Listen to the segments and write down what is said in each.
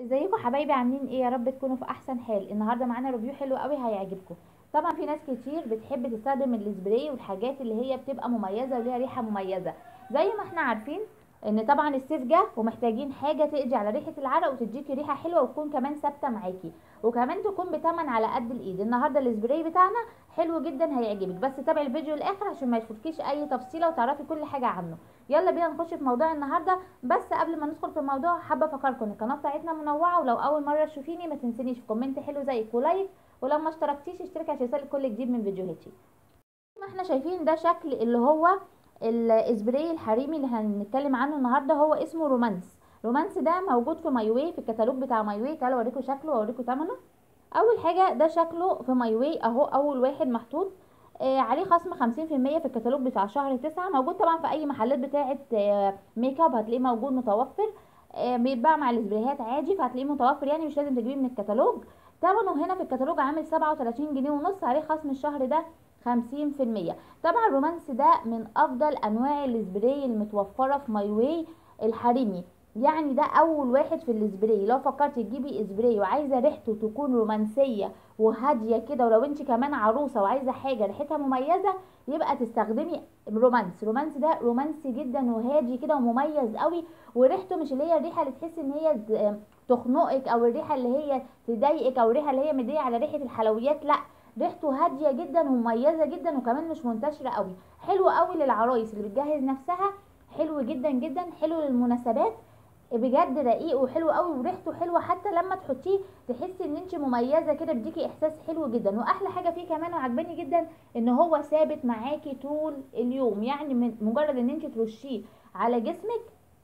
ازيكم حبايبي عاملين ايه يا رب تكونوا في احسن حال النهارده معانا ريفيو حلو قوي هيعجبكم طبعا في ناس كتير بتحب تستخدم السبراي والحاجات اللي هي بتبقى مميزه وليها ريحه مميزه زي ما احنا عارفين ان طبعا الصيف جه ومحتاجين حاجه تقضي على ريحه العرق وتديكي ريحه حلوه وتكون كمان ثابته معاكي وكمان تكون بتمن على قد الايد النهارده السبراي بتاعنا حلو جدا هيعجبك بس تابعي الفيديو للاخر عشان ما يفوتكيش اي تفصيله وتعرفي كل حاجه عنه يلا بينا نخش في موضوع النهارده بس قبل ما ندخل في الموضوع حابه افكركم ان القناه بتاعتنا منوعه ولو اول مره تشوفيني ما تنسينيش في كومنت حلو زيك ولايك ولو ما اشتركتيش اشتركي عشان يوصلك كل جديد من فيديوهاتي ما احنا شايفين ده شكل اللي هو الاسبراي الحريمي اللي هنتكلم عنه النهارده هو اسمه رومانس رومانس ده موجود في مايوي في الكتالوج بتاع مايوي تعالوا اوريكم شكله واوريكم ثمنه اول حاجه ده شكله في مايوي اهو اول واحد محطوط آه عليه خصم 50% في الكتالوج بتاع شهر تسعة موجود طبعا في اي محلات بتاعه آه ميك اب هتلاقيه موجود متوفر آه بيتباع مع السبرايات عادي فهتلاقيه متوفر يعني مش لازم تجيبيه من الكتالوج ثمنه هنا في الكتالوج عامل 37 جنيه ونص عليه خصم الشهر ده خمسين في المية طبعا الرومانس ده من افضل انواع السبراي المتوفرة في ماي واي الحريمي يعني ده اول واحد في السبراي لو فكرتي تجيبي سبراي وعايزه ريحته تكون رومانسيه وهاديه كده ولو انت كمان عروسه وعايزه حاجه ريحتها مميزه يبقى تستخدمي رومانس رومانس ده رومانسي جدا وهادي كده ومميز قوي وريحته مش اللي هي الريحه اللي تحسي ان هي تخنقك او الريحه اللي هي تضايقك او الريحه اللي هي مديه على ريحه الحلويات لا ريحته هاديه جدا ومميزه جدا وكمان مش منتشره قوي حلو قوي للعرايس اللي بتجهز نفسها حلو جدا جدا حلو للمناسبات بجد رقيق وحلو قوي وريحته حلوه حتى لما تحطيه تحسي ان انت مميزه كده بيديكي احساس حلو جدا واحلى حاجه فيه كمان وعجباني جدا ان هو ثابت معاكي طول اليوم يعني من مجرد ان انت ترشيه على جسمك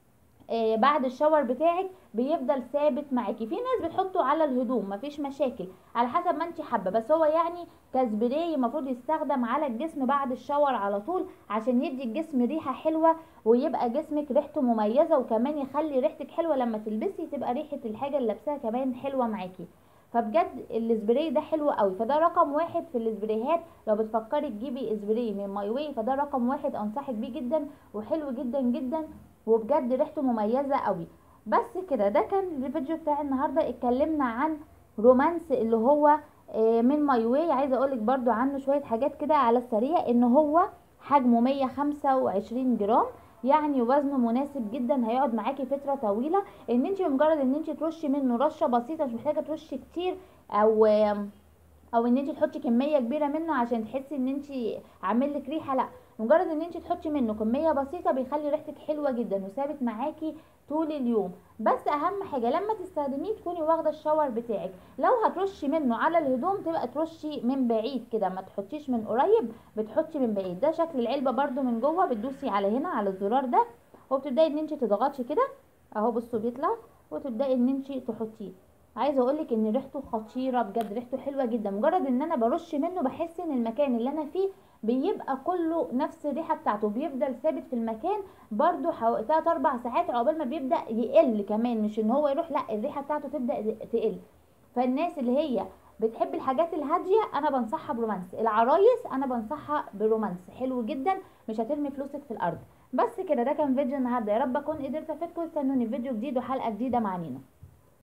آه بعد الشاور بتاعك بيفضل ثابت معاكي في ناس بتحطه على الهدوم مفيش مشاكل على حسب ما انت حابه بس هو يعني كسبراي المفروض يستخدم على الجسم بعد الشاور على طول عشان يدي الجسم ريحه حلوه ويبقى جسمك ريحته مميزه وكمان يخلي ريحتك حلوه لما تلبسي تبقى ريحه الحاجه اللي لابساها كمان حلوه معاكي فبجد السبراي ده حلو قوي فده رقم واحد في السبرايات لو بتفكري تجيبي سبراي من ماي واي فده رقم واحد انصحك بيه جدا وحلو جدا جدا وبجد ريحته مميزه قوي بس كده ده كان الفيديو بتاع النهارده اتكلمنا عن رومانس اللي هو من ماي واي عايزه اقولك برضو عنه شويه حاجات كده على السريع ان هو حجمه 125 جرام يعني وزنه مناسب جدا هيقعد معاكي فتره طويله ان انت بمجرد ان انت ترشي منه رشه بسيطه مش محتاجه ترشي كتير او او ان انت تحطي كميه كبيره منه عشان تحسي ان انت عامل لك ريحه لا مجرد ان انت تحطي منه كميه بسيطه بيخلي ريحتك حلوه جدا وثابت معاكي طول اليوم بس اهم حاجه لما تستخدميه تكوني واخده الشاور بتاعك لو هترشي منه على الهدوم تبقى ترشي من بعيد كده ما تحطيش من قريب بتحطي من بعيد ده شكل العلبه برده من جوه بتدوسي على هنا على الزرار ده وبتبداي ان انت تضغطي كده اهو بصوا بيطلع وتبداي ان انت تحطيه عايزه اقولك ان ريحته خطيره بجد ريحته حلوه جدا مجرد ان انا برش منه بحس ان المكان اللي انا فيه بيبقى كله نفس الريحه بتاعته بيفضل ثابت في المكان برده حوالي 3 4 ساعات عقبال ما بيبدا يقل كمان مش ان هو يروح لا الريحه بتاعته تبدا تقل فالناس اللي هي بتحب الحاجات الهاديه انا بنصحها برومانس العرايس انا بنصحها برومانس حلو جدا مش هترمي فلوسك في الارض بس كده ده كان فيديو النهارده يا رب اكون قدرت افيدكم استنوني في فيديو جديد وحلقه جديده مع نينا